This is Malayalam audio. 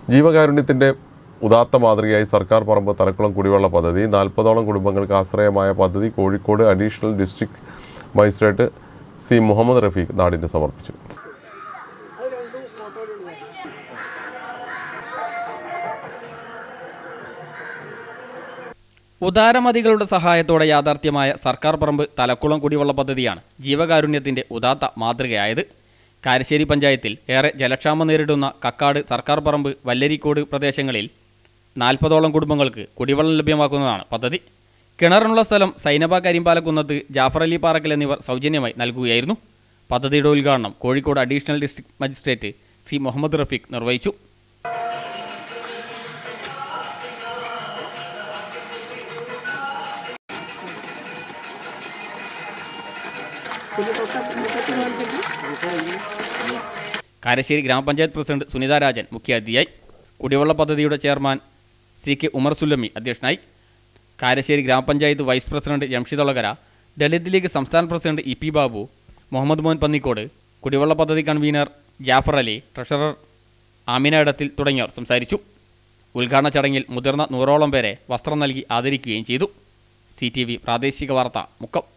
ജീവകാരുണ്യത്തിന്റെ ഉദാത്ത മാതൃകയായി സർക്കാർ പറമ്പ് തലക്കുളം കുടിവെള്ള പദ്ധതി നാൽപ്പതോളം കുടുംബങ്ങൾക്ക് ആശ്രയമായ പദ്ധതി Kozhikode additional district magistrate C Muhammad Rafeeq നാടിന് സമർപ്പിച്ചു ഉദാരമതികളുടെ സഹായത്തോടെ യാഥാർത്ഥ്യമായ സർക്കാർ പറമ്പ് തലക്കുളം കുടിവെള്ള പദ്ധതിയാണ് ജീവകാരുണ്യത്തിന്റെ ഉദാത്ത മാതൃകയായത് കാരശ്ശേരി പഞ്ചായത്തിൽ ഏറെ ജലക്ഷാമം നേരിടുന്ന കക്കാട് സർക്കാർ പറമ്പ് വല്ലരിക്കോട് പ്രദേശങ്ങളിൽ നാൽപ്പതോളം കുടുംബങ്ങൾക്ക് കുടിവെള്ളം ലഭ്യമാക്കുന്നതാണ് പദ്ധതി കിണറിനുള്ള സ്ഥലം സൈനബ കരിമ്പാലക്കുന്നത്ത് ജാഫർ അലി പാറക്കൽ എന്നിവർ സൗജന്യമായി നൽകുകയായിരുന്നു പദ്ധതിയുടെ ഉദ്ഘാടനം Kozhikode additional district magistrate C Muhammad Rafeeq നിർവഹിച്ചു കാരശ്ശേരി ഗ്രാമപഞ്ചായത്ത് പ്രസിഡന്റ് സുനിത രാജൻ മുഖ്യാതിഥിയായി കുടിവെള്ള പദ്ധതിയുടെ chairman C K Umar Sullami അധ്യക്ഷനായി കാരശ്ശേരി ഗ്രാമപഞ്ചായത്ത് വൈസ് പ്രസിഡന്റ് ജംഷിദ് ഒളകര ദളിത് ലീഗ് സംസ്ഥാന president E P Babu Muhammad Mohan Pannikode കുടിവെള്ള പദ്ധതി കൺവീനർ ജാഫർ അലി ട്രഷറർ ആമിന ഇടത്തിൽ തുടങ്ങിയവർ സംസാരിച്ചു ഉദ്ഘാടന ചടങ്ങിൽ മുതിർന്ന നൂറോളം പേരെ വസ്ത്രം നൽകി ആദരിക്കുകയും ചെയ്തു സി പ്രാദേശിക വാർത്ത മുക്കം